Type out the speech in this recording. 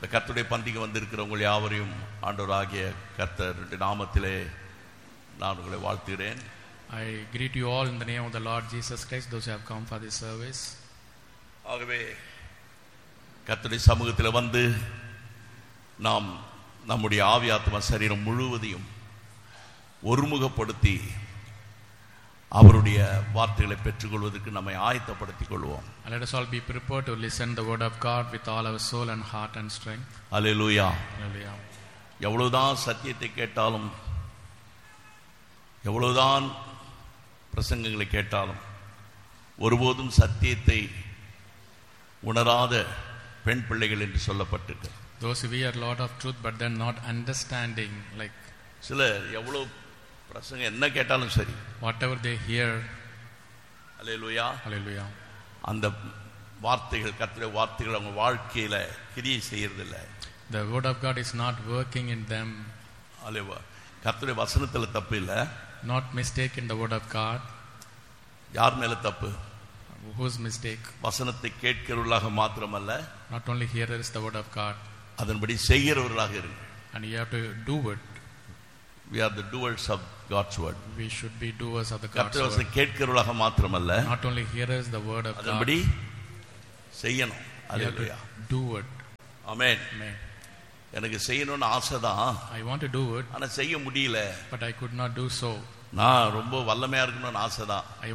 இந்த கர்த்தருடைய பந்திக்கு வந்திருக்கிற உங்கள் யாவரையும் ஆண்டவராகிய கர்த்தர் நாமத்திலே நான் உங்களை வாழ்த்துகிறேன் I greet you all in the name of the Lord Jesus Christ, those who have come for this service. ஆகவே கர்த்தருடைய சமூகத்தில் வந்து நாம் நம்முடைய ஆவி ஆத்மா சரீரம் முழுவதையும் ஒருமுகப்படுத்தி அவருடைய வார்த்தைகளை பெற்றுக்கொள்வதற்கு நம்மை ஆயத்தப்படுத்திக் கொள்வோம் And let us all be prepared to listen the word of God with all our soul and heart and strength. Hallelujah Hallelujah. எவ்வளவுதான் சத்தியத்தை கேட்டாலும் எவ்வளவுதான் பிரசங்கங்களை கேட்டாலும் ஒருபோதும் சத்தியத்தை உணராத பெண் பிள்ளைகள் என்று சொல்லப்பட்டிருக்கு Those who hear a lot of truth but then not understanding, like சிலர் எவ்வளவு பிரசங்கம் என்ன கேட்டாலும் சரி whatever they hear, hallelujah hallelujah. அந்த வார்த்தைகள் கத்திர வார்த்தைகள் அவங்க வாழ்க்கையில கிரியை செய்யறதில்ல The word of God is not working in them, அல்லேவா கர்த்தருடைய வசனத்துல தப்பு இல்லை not mistake in the word of God. யார் மேல தப்பு Whose mistake? வசனத்தை கேட்கிறவர்களாக மாத்திரமல்ல Not only hearers the word of God, அதன்படி செய்கிறவர்களாக இருங்க and you have to do it. we are the doers of God's word We should be doers of the God's கர்த்தர் word. வசனம் கேட்கிறவர்களாக மாத்திரமல்ல Not only hearers the word of God, அதன்படி செய்யணும் you have hallelujah to do it. Amen Amen. எனக்கு செய்யணும்னு ஆசைதான் I want to do it, ஆனா செய்ய முடியல but I could not do so. நான் ரொம்ப வல்லமையா இருக்கணும்னு ஆசைதான் I